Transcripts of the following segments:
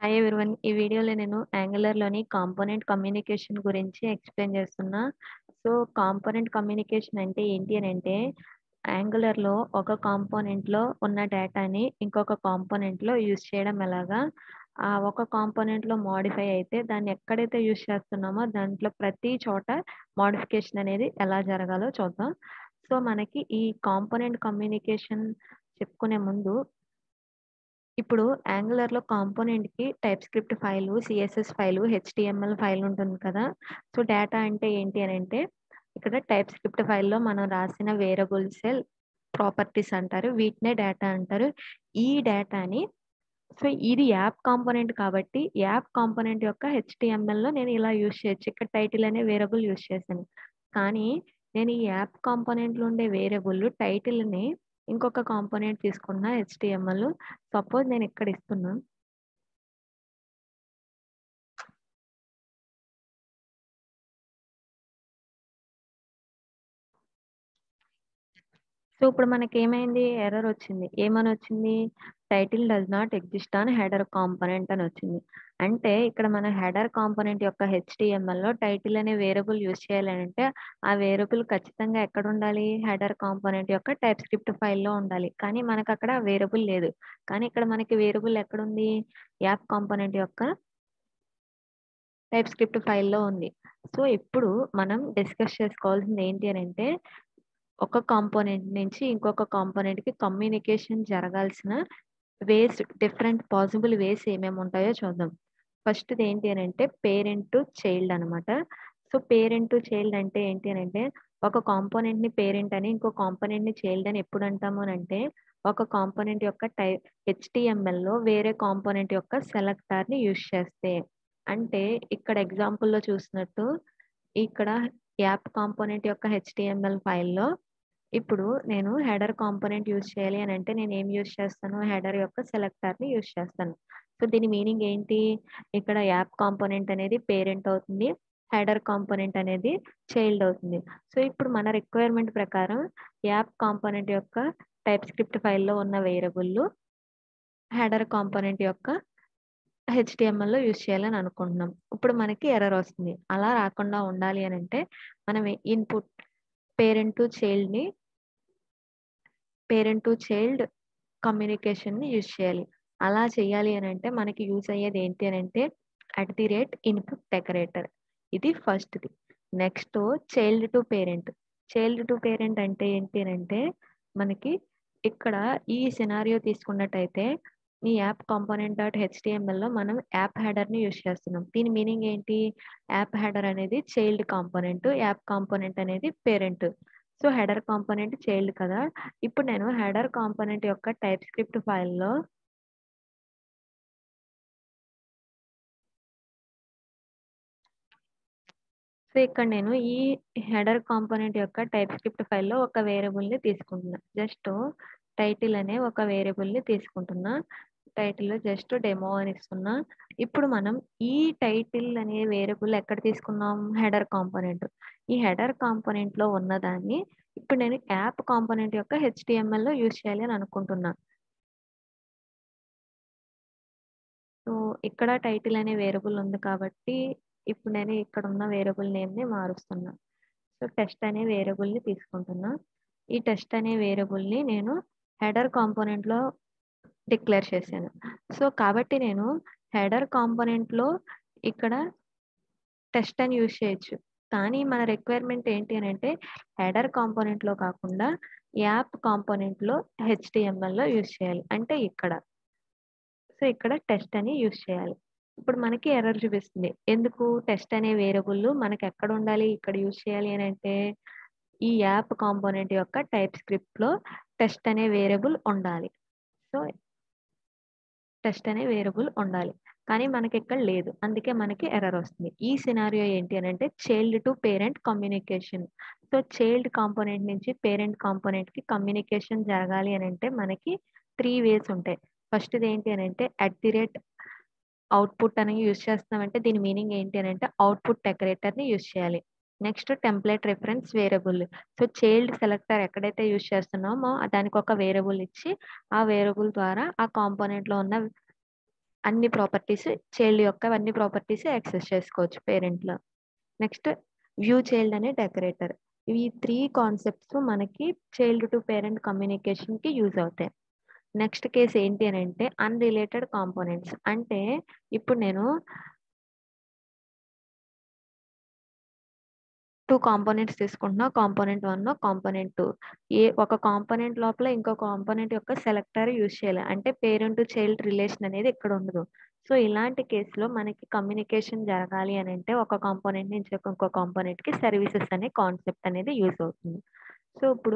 Hi everyone. ఈ వీడియోలో నేను యాంగులర్‌లోని కాంపోనెంట్ కమ్యూనికేషన్ గురించి ఎక్స్‌ప్లెయిన్ చేస్తున్నా. సో, కాంపోనెంట్ కమ్యూనికేషన్ అంటే ఏంటి అనంటే, యాంగులర్‌లో ఒక కాంపోనెంట్‌లో ఉన్న డేటాని ఇంకొక కాంపోనెంట్‌లో యూజ్ చేయడం ఎలాగా, ఆ ఒక కాంపోనెంట్‌లో మోడిఫై అయితే దాన్ని ఎక్కడైతే యూజ్ చేస్తున్నామో దాంట్లో ప్రతి చోట మోడిఫికేషన్ అనేది ఎలా జరగాలో చూద్దాం. సో, మనకి ఈ కాంపోనెంట్ కమ్యూనికేషన్ చెప్పుకునే ముందు ఇప్పుడు యాంగులర్‌లో కాంపోనెంట్‌కి TypeScript file, CSS file, HTML file ఉంటుంది కదా! సో, డేటా అంటే ఏంటి అనంటే, ఇక్కడ టైప్‌స్క్రిప్ట్ ఫైల్‌లో మనం రాసిన వేరియబుల్సే ప్రాపర్టీస్ అంటారు. వీటినే డేటా అంటారు. ఈ డేటాని సో, ఇది యాప్ కాంపోనెంట్ కాబట్టి, యాప్ కాంపోనెంట్ యొక్క హెచ్టీఎంఎల్‌లో నేను ఇలా యూజ్ చేయొచ్చు. ఇక్కడ టైటిల్ అనే వేరియబుల్ యూజ్ చేశాను. కానీ, నేను ఈ యాప్ కాంపోనెంట్‌లో ఉండే వేరియబుల్ టైటిల్‌ని ఇంకొక కాంపోనెంట్ తీసుకున్న హెచ్టీఎంఎల్. సపోజ్ నేను ఇక్కడ ఇస్తున్నా. సో, ఇప్పుడు మనకేమైంది ఎర్రర్ వచ్చింది. ఏమని వచ్చింది? Title does not exist on header component అని వచ్చింది. అంటే ఇక్కడ మన హెడర్ కాంపోనెంట్ యొక్క హెచ్టీఎంఎల్‌లో టైటిల్ అనే వేరియబుల్ యూజ్ చేయాలనంటే, ఆ వేరియబుల్ ఖచ్చితంగా ఎక్కడ ఉండాలి? హెడర్ కాంపోనెంట్ యొక్క టైప్‌స్క్రిప్ట్ ఫైల్‌లో ఉండాలి. కానీ మనకక్కడ వేరియబుల్ లేదు. కానీ ఇక్కడ మనకి వేరియబుల్ ఎక్కడుంది? యాప్ కాంపోనెంట్ యొక్క టైప్‌స్క్రిప్ట్ ఫైల్‌లో ఉంది. సో, ఇప్పుడు మనం డిస్కస్ చేసుకోవాల్సింది ఏంటి అనంటే, ఒక కాంపోనెంట్ నుంచి ఇంకొక కాంపోనెంట్‌కి కమ్యూనికేషన్ జరగాల్సిన వేస్ డిఫరెంట్ పాసిబుల్ వేస్ ఏమేమి ఉంటాయో చూద్దాం. ఫస్ట్‌ది ఏంటి అనంటే పేరెంట్ టు చైల్డ్ అనమాట. సో, పేరెంట్ టు చైల్డ్ అంటే ఏంటి అనంటే, ఒక కాంపోనెంట్‌ని పేరెంట్ అని, ఇంకో కాంపోనెంట్‌ని చైల్డ్ అని ఎప్పుడు అంటాము అనంటే, ఒక కాంపోనెంట్ యొక్క టై హెచ్టీఎంఎల్‌లో వేరే కాంపోనెంట్ యొక్క సెలెక్టార్‌ని యూజ్ చేస్తే. అంటే ఇక్కడ ఎగ్జాంపుల్‌లో చూసినట్టు, ఇక్కడ యాప్ కాంపోనెంట్ యొక్క హెచ్టీఎంఎల్ ఫైల్‌లో ఇప్పుడు నేను హెడర్ కాంపోనెంట్ యూజ్ చేయాలి అనంటే నేను ఏం యూజ్ చేస్తాను? హెడర్ యొక్క సెలెక్టార్‌ని యూజ్ చేస్తాను. సో, దీని మీనింగ్ ఏంటి? ఇక్కడ యాప్ కాంపోనెంట్ అనేది పేరెంట్ అవుతుంది. హెడర్ కాంపోనెంట్ అనేది చైల్డ్ అవుతుంది. సో, ఇప్పుడు మన రిక్వైర్మెంట్ ప్రకారం యాప్ కాంపోనెంట్ యొక్క టైప్‌స్క్రిప్ట్ ఫైల్‌లో ఉన్న వేరియబుల్ హెడర్ కాంపోనెంట్ యొక్క హెచ్టీఎంఎల్‌లో యూజ్ చేయాలని అనుకుంటున్నాం. ఇప్పుడు మనకి ఎర్రర్ వస్తుంది. అలా రాకుండా ఉండాలి అనంటే, మనం ఇన్‌పుట్ పేరెంట్ టు చైల్డ్‌ని పేరెంట్ టు చైల్డ్ కమ్యూనికేషన్‌ని యూజ్ చేయాలి. అలా చేయాలి అనంటే మనకి యూజ్ అయ్యేది ఏంటి అనంటే, at the rate input decorator. ఇది ఫస్ట్‌ది. Next child to parent. Child to parent అంటే ఏంటి అనంటే, మనకి ఇక్కడ ఈ సినారియో తీసుకున్నట్టయితే, ఈ యాప్ కాంపోనెంట్ డాట్ హెచ్టీఎంఎల్‌లో మనం యాప్ హెడర్‌ని యూజ్ చేస్తున్నాం. దీని మీనింగ్ ఏంటి? యాప్ హెడర్ అనేది చైల్డ్ కాంపోనెంట్. యాప్ కాంపోనెంట్ అనేది parent. So, header component child కదా! ఇప్పుడు నేను హెడర్ కాంపోనెంట్ యొక్క టైప్‌స్క్రిప్ట్ ఫైల్‌లో సో, ఇక్కడ నేను ఈ హెడర్ కాంపోనెంట్ యొక్క టైప్‌స్క్రిప్ట్ ఫైల్‌లో ఒక వేరియబుల్‌ని తీసుకుంటున్నా. జస్ట్ టైటిల్ అనే ఒక వేరియబుల్‌ని తీసుకుంటున్నా. టైటిల్‌లో జస్ట్ డెమో అని ఇస్తున్నా. ఇప్పుడు మనం ఈ టైటిల్ అనే వేరియబుల్ ఎక్కడ తీసుకున్నాం? Header component. ఈ హెడర్ కాంపోనెంట్‌లో ఉన్నదాన్ని ఇప్పుడు నేను యాప్ కాంపోనెంట్ యొక్క హెచ్టీఎంఎల్‌లో యూజ్ చేయాలి అని అనుకుంటున్నా. సో, ఇక్కడ టైటిల్ అనే వేరియబుల్ ఉంది కాబట్టి, ఇప్పుడు నేను ఇక్కడ ఉన్న వేరియబుల్ నేమ్‌ని మారుస్తున్నా. సో, టెస్ట్ అనే వేరియబుల్‌ని తీసుకుంటున్నా. ఈ టెస్ట్ అనే వేరియబుల్‌ని నేను హెడర్ కాంపోనెంట్‌లో డిక్లేర్ చేశాను. సో, కాబట్టి నేను హెడర్ కాంపోనెంట్‌లో ఇక్కడ టెస్ట్ అని యూజ్ చేయొచ్చు. కానీ మన రిక్వైర్మెంట్ ఏంటి అనంటే, హెడర్ కాంపోనెంట్‌లో కాకుండా యాప్ కాంపోనెంట్‌లో హెచ్టీఎంఎల్‌లో యూజ్ చేయాలి. అంటే ఇక్కడ. సో, ఇక్కడ టెస్ట్ అని యూజ్ చేయాలి. ఇప్పుడు మనకి ఎర్రర్ చూపిస్తుంది. ఎందుకు? టెస్ట్ అనే వేరియబుల్ మనకి ఎక్కడ ఉండాలి? ఇక్కడ యూజ్ చేయాలి అనంటే, ఈ యాప్ కాంపోనెంట్ యొక్క టైప్‌స్క్రిప్ట్‌లో టెస్ట్ అనే వేరియబుల్ ఉండాలి. సో, టెస్ట్ అనే వేరియబుల్ ఉండాలి. కానీ మనకిక్కడ లేదు. అందుకే మనకి ఎర్రర్ వస్తుంది. ఈ సినారియో ఏంటి అనంటే child to parent communication. So, child component నుంచి పేరెంట్ కాంపోనెంట్‌కి కమ్యూనికేషన్ జరగాలి అనంటే మనకి 3 వేస్ ఉంటాయి. ఫస్ట్‌ది ఏంటి అనంటే అట్ ది రేట్ అవుట్‌పుట్ అని యూజ్ చేస్తున్నామంటే దీని మీనింగ్ ఏంటి అనంటే అవుట్‌పుట్ డెకరేటర్‌ని యూజ్ చేయాలి. Next template reference variable. So, child selector ఎక్కడైతే యూజ్ చేస్తున్నామో దానికి ఒక వేరియబుల్ ఇచ్చి, ఆ వేరియబుల్ ద్వారా ఆ కాంపోనెంట్‌లో ఉన్న అన్ని ప్రాపర్టీస్ చైల్డ్ యొక్క అన్ని ప్రాపర్టీస్ యాక్సెస్ చేసుకోవచ్చు పేరెంట్లో నెక్స్ట్ వ్యూ చైల్డ్ అనే డెకరేటర్ ఈ త్రీ కాన్సెప్ట్స్ మనకి చైల్డ్ టు పేరెంట్ కమ్యూనికేషన్కి యూజ్ అవుతాయి నెక్స్ట్ కేసు ఏంటి అని అంటే అన్రిలేటెడ్ కాంపోనెంట్స్ అంటే ఇప్పుడు నేను టూ కాంపోనెంట్స్ తీసుకుంటున్నా కాంపోనెంట్ వన్ కాంపోనెంట్ టూ ఏ ఒక కాంపోనెంట్ లోపల ఇంకో కాంపోనెంట్ యొక్క సెలెక్టర్ యూజ్ చేయాలి అంటే పేరెంట్ చైల్డ్ రిలేషన్ అనేది ఇక్కడ ఉండదు సో ఇలాంటి కేసులో మనకి కమ్యూనికేషన్ జరగాలి అని అంటే ఒక కాంపోనెంట్ నుంచి ఇంకో కాంపోనెంట్ కి సర్వీసెస్ అనే కాన్సెప్ట్ అనేది యూజ్ అవుతుంది సో ఇప్పుడు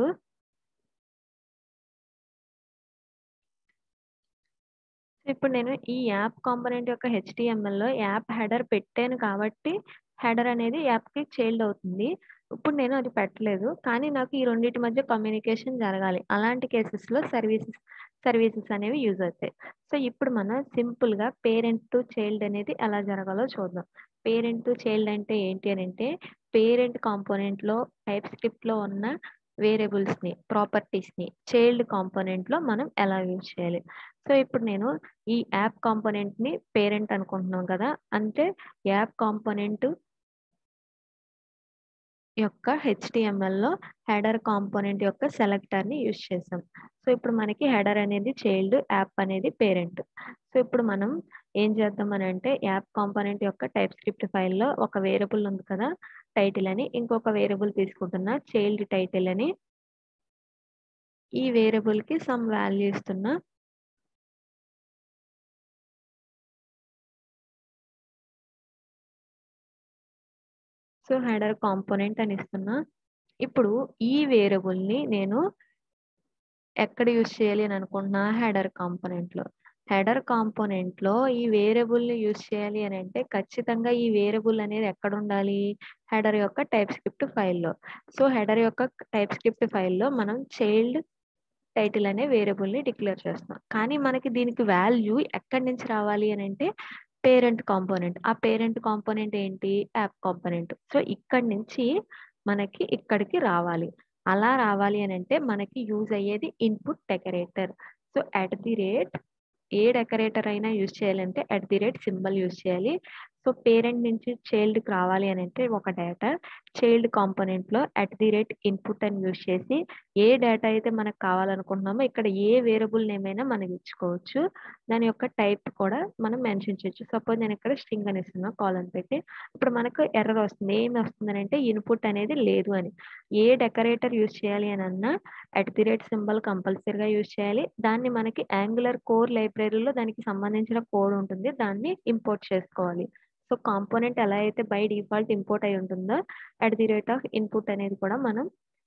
ఇప్పుడు నేను ఈ యాప్ కాంపోనెంట్ యొక్క హెచ్టిఎంఎల్ లో యాప్ హెడర్ పెట్టాను కాబట్టి హెడర్ అనేది యాప్ కి చైల్డ్ అవుతుంది ఇప్పుడు నేను అది పెట్టలేదు కానీ నాకు ఈ రెండింటి మధ్య కమ్యూనికేషన్ జరగాలి అలాంటి కేసెస్ లో సర్వీసెస్ సర్వీసెస్ అనేవి యూజ్ అవుతాయి సో ఇప్పుడు మనం సింపుల్ గా పేరెంట్ టు చైల్డ్ అనేది ఎలా జరగాలో చూద్దాం పేరెంట్ టు చైల్డ్ అంటే ఏంటి అని అంటే పేరెంట్ కాంపోనెంట్ లో టైప్ స్క్రిప్ట్ లో ఉన్న వేరియబుల్స్ ని ప్రాపర్టీస్ ని చైల్డ్ కాంపోనెంట్ లో మనం ఎలా యూజ్ చేయాలి సో ఇప్పుడు నేను ఈ యాప్ కాంపోనెంట్ ని పేరెంట్ అనుకుంటున్నాం కదా అంటే యాప్ కాంపోనెంట్ యొక్క హెచ్టిఎంఎల్ లో హెడర్ కాంపోనెంట్ యొక్క సెలెక్టర్ ని యూజ్ చేసాం సో ఇప్పుడు మనకి హెడర్ అనేది చైల్డ్ యాప్ అనేది పేరెంట్ సో ఇప్పుడు మనం ఏం చేద్దాం అని అంటే యాప్ కాంపోనెంట్ యొక్క టైప్ స్క్రిప్ట్ ఫైల్లో ఒక వేరియబుల్ ఉంది కదా టైటిల్ అని ఇంకొక వేరియబుల్ తీసుకుంటున్నా చైల్డ్ టైటిల్ అని ఈ వేరియబుల్ కి సమ్ వాల్యూ ఇస్తున్నా సో హెడర్ కాంపోనెంట్ అని ఇస్తున్నా ఇప్పుడు ఈ వేరియబుల్ ని నేను ఎక్కడ యూజ్ చేయాలి అని అనుకుంటున్నా హెడర్ కాంపోనెంట్ లో హెడర్ కాంపోనెంట్ లో ఈ వేరియబుల్ ని యూజ్ చేయాలి అని అంటే ఖచ్చితంగా ఈ వేరియబుల్ అనేది ఎక్కడ ఉండాలి హెడర్ యొక్క టైప్ స్క్రిప్ట్ ఫైల్లో సో హెడర్ యొక్క టైప్ స్క్రిప్ట్ ఫైల్లో మనం చైల్డ్ టైటిల్ అనే వేరియబుల్ ని డిక్లేర్ చేస్తున్నాం కానీ మనకి దీనికి వాల్యూ ఎక్కడి నుంచి రావాలి అని అంటే పేరెంట్ కాంపోనెంట్ ఆ పేరెంట్ కాంపోనెంట్ ఏంటి యాప్ కాంపోనెంట్ సో ఇక్కడి నుంచి మనకి ఇక్కడికి రావాలి అలా రావాలి అని అంటే మనకి యూజ్ అయ్యేది input decorator so at the rate ఏ డెకరేటర్ అయినా యూజ్ చేయాలంటే at the rate symbol use చేయాలి సో పేరెంట్ నుంచి చైల్డ్కి రావాలి అని అంటే ఒక డేటా చైల్డ్ కాంపోనెంట్ లో అట్ ది రేట్ ఇన్పుట్ అని యూజ్ చేసి ఏ డేటా అయితే మనకు కావాలనుకుంటున్నామో ఇక్కడ ఏ వేరియబుల్ నేమ్ అయినా మనం ఇచ్చుకోవచ్చు దాని యొక్క టైప్ కూడా మనం మెన్షన్ చేయొచ్చు సపోజ్ నేను ఇక్కడ స్ట్రింగ్ అని ఇస్తున్నా కాల్ అని పెట్టి ఇప్పుడు మనకు ఎర్రర్ వస్తుంది ఏమి వస్తుంది అంటే ఇన్పుట్ అనేది లేదు అని ఏ డెకరేటర్ యూజ్ చేయాలి అని అన్నా అట్ ది రేట్ సింబల్ కంపల్సరీగా యూజ్ చేయాలి దాన్ని మనకి యాంగులర్ కోర్ లైబ్రరీలో దానికి సంబంధించిన కోడ్ ఉంటుంది దాన్ని ఇంపోర్ట్ చేసుకోవాలి సో కాంపోనెంట్ ఎలా అయితే బై డిఫాల్ట్ ఇంపోర్ట్ అయి ఉంటుందో at the rate of input అనేది కూడా మనం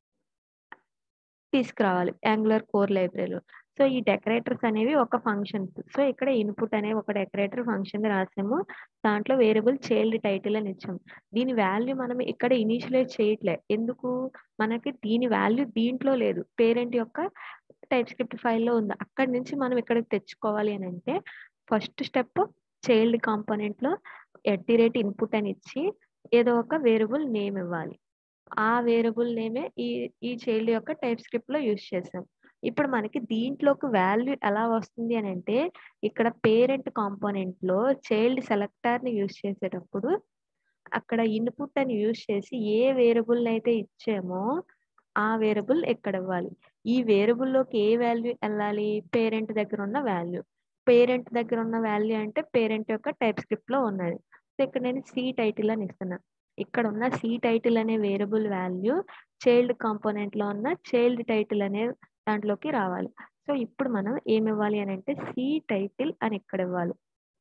తీసుకురావాలి యాంగులర్ కోర్ లైబ్రరీలో సో ఈ డెకరేటర్స్ అనేవి ఒక ఫంక్షన్స్ సో ఇక్కడ ఇన్పుట్ అనే ఒక డెకరేటర్ ఫంక్షన్ రాసాము దాంట్లో వేరియబుల్ చైల్డ్ టైటిల్ అని ఇచ్చాం దీని వాల్యూ మనం ఇక్కడ ఇనిషియలైజ్ చేయట్లే ఎందుకు మనకి దీని వాల్యూ దీంట్లో లేదు పేరెంట్ యొక్క టైప్ స్క్రిప్ట్ ఫైల్లో ఉంది అక్కడి నుంచి మనం ఇక్కడికి తెచ్చుకోవాలి అని అంటే ఫస్ట్ స్టెప్ చైల్డ్ కాంపోనెంట్ లో ఎట్ ది రేట్ ఇన్పుట్ అని ఇచ్చి ఏదో ఒక వేరియబుల్ నేమ్ ఇవ్వాలి ఆ వేరియబుల్ నేమే ఈ ఈ చైల్డ్ యొక్క టైప్ స్క్రిప్ట్ లో యూజ్ చేసాం ఇప్పుడు మనకి దీంట్లోకి వాల్యూ ఎలా వస్తుంది అని అంటే ఇక్కడ పేరెంట్ కాంపోనెంట్ లో చైల్డ్ సెలెక్టర్ ని యూజ్ చేసేటప్పుడు అక్కడ ఇన్పుట్ అని యూజ్ చేసి ఏ వేరియబుల్ అయితే ఇచ్చామో ఆ వేరియబుల్ ఎక్కడ ఇవ్వాలి ఈ వేరియబుల్ లోకి ఏ వాల్యూ వెళ్ళాలి పేరెంట్ దగ్గర ఉన్న వాల్యూ పేరెంట్ దగ్గర ఉన్న వాల్యూ అంటే పేరెంట్ యొక్క టైప్ స్క్రిప్ట్ లో ఉన్నది సో ఇక్కడ నేను సి టైటిల్ అని ఇస్తున్నా ఇక్కడ ఉన్న సి టైటిల్ అనే వేరియబుల్ వాల్యూ చైల్డ్ కాంపోనెంట్ లో ఉన్న చైల్డ్ టైటిల్ అనే దాంట్లోకి రావాలి సో ఇప్పుడు మనం ఏమి ఇవ్వాలి అని అంటే సి టైటిల్ అని ఇక్కడ ఇవ్వాలి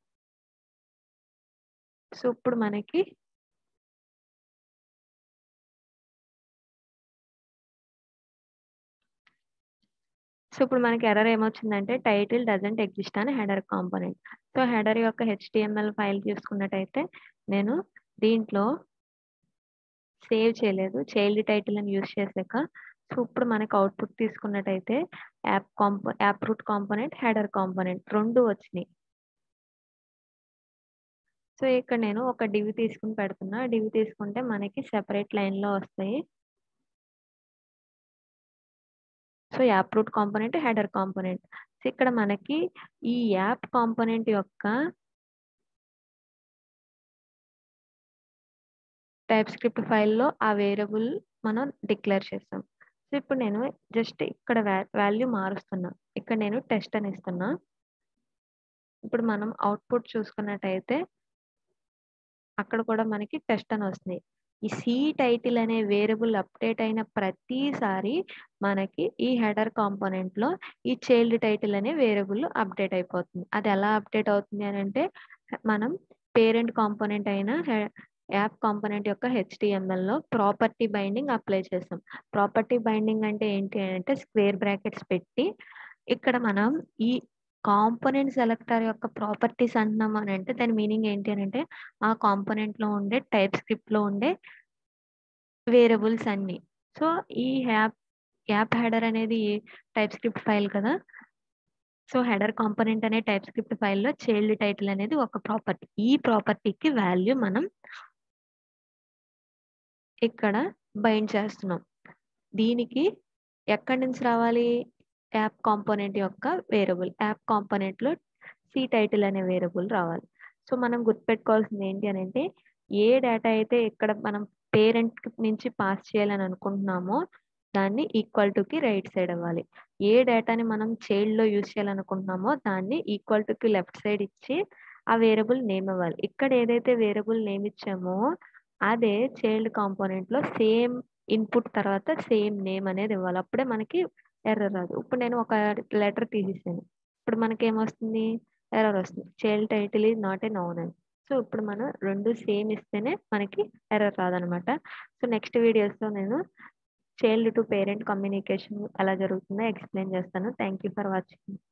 సో ఇప్పుడు మనకి సో ఇప్పుడు మనకి ఎర్రర్ ఏమొచ్చిందంటే టైటిల్ డజంట్ ఎగ్జిస్ట్ అని హెడర్ కాంపోనెంట్ సో హెడర్ యొక్క హెచ్టిఎంఎల్ ఫైల్ తీసుకున్నట్టయితే నేను దీంట్లో సేవ్ చేయలేదు చైల్డ్ టైటిల్ అని యూజ్ చేసాక సో ఇప్పుడు మనకి అవుట్పుట్ తీసుకున్నట్టయితే యాప్ కాంపో app root component header component రెండు వచ్చినాయి సో ఇక్కడ నేను ఒక డివ్ తీసుకుని పెడుతున్నా డివ్ తీసుకుంటే మనకి సెపరేట్ లైన్ లో వస్తాయి so app root component header component so ఇక్కడ మనకి ఈ యాప్ కాంపోనెంట్ యొక్క టైప్ స్క్రిప్ట్ ఫైల్‌లో ఆ వేరియబుల్ మనం డిక్లేర్ చేసాం. సో, ఇప్పుడు నేను జస్ట్ ఇక్కడ వ్యా వాల్యూ మారుస్తున్నా. ఇక్కడ నేను టెస్ట్ అని ఇస్తున్నా. ఇప్పుడు మనం అవుట్‌పుట్ చూసుకున్నట్టయితే అక్కడ కూడా మనకి టెస్ట్ అని వస్తుంది. ఈ సి టైటిల్ అనే వేరియబుల్ అప్డేట్ అయిన ప్రతిసారి మనకి ఈ హెడర్ కాంపోనెంట్‌లో ఈ చైల్డ్ టైటిల్ అనే వేరియబుల్ అప్డేట్ అయిపోతుంది. అది ఎలా అప్డేట్ అవుతుంది అనంటే మనం పేరెంట్ కాంపోనెంట్ అయిన హె యాప్ కాంపోనెంట్ యొక్క హెచ్‌టీఎంఎల్‌లో ప్రాపర్టీ బైండింగ్ అప్లై చేసాం. ప్రాపర్టీ బైండింగ్ అంటే ఏంటి అంటే స్క్వేర్ బ్రాకెట్స్ పెట్టి ఇక్కడ మనం ఈ కాంపోనెంట్ సెలెక్టర్ యొక్క ప్రాపర్టీస్ అంటున్నాం అనంటే దాని మీనింగ్ ఏంటి అనంటే ఆ కాంపోనెంట్‌లో ఉండే టైప్ స్క్రిప్ట్‌లో ఉండే వేరియబుల్స్ అన్నీ. సో, ఈ యాప్ యాప్ హెడర్ అనేది టైప్ స్క్రిప్ట్ ఫైల్ కదా! సో, హెడర్ కాంపోనెంట్ అనే టైప్ స్క్రిప్ట్ ఫైల్‌లో చైల్డ్ టైటిల్ అనేది ఒక ప్రాపర్టీ. ఈ ప్రాపర్టీకి వాల్యూ మనం ఇక్కడ బైండ్ చేస్తున్నాం. దీనికి ఎక్కడి నుంచి రావాలి? యాప్ కాంపోనెంట్ యొక్క వేరియబుల్. యాప్ కాంపోనెంట్‌లో సి టైటిల్ అనే వేరియబుల్ రావాలి. సో, మనం గుర్తుపెట్టుకోవాల్సింది ఏంటి అనంటే ఏ డేటా అయితే ఇక్కడ మనం పేరెంట్ నుంచి పాస్ చేయాలని అనుకుంటున్నామో దాన్ని ఈక్వల్ టుకి రైట్ సైడ్ అవ్వాలి. ఏ డేటాని మనం చైల్డ్‌లో యూజ్ చేయాలనుకుంటున్నామో దాన్ని ఈక్వల్ టుకి లెఫ్ట్ సైడ్ ఇచ్చి ఆ వేరియబుల్ నేమ్ ఇవ్వాలి. ఇక్కడ ఏదైతే వేరియబుల్ నేమ్ ఇచ్చామో అదే చైల్డ్ కాంపోనెంట్‌లో సేమ్ ఇన్‌పుట్ తర్వాత సేమ్ నేమ్ అనేది ఇవ్వాలి. అప్పుడే మనకి ఎర్రర్ రాదు. ఇప్పుడు నేను ఒక లెటర్ తీసేసాను. ఇప్పుడు మనకేమొస్తుంది? ఎర్రర్ వస్తుంది. Child title is not a known అని. సో, ఇప్పుడు మనం 2 సేమ్ ఇస్తేనే మనకి ఎర్రర్ రాదనమాట. సో, నెక్స్ట్ వీడియోస్‌లో నేను చైల్డ్ టు పేరెంట్ కమ్యూనికేషన్ ఎలా జరుగుతుందో ఎక్స్‌ప్లెయిన్ చేస్తాను. Thank you for watching.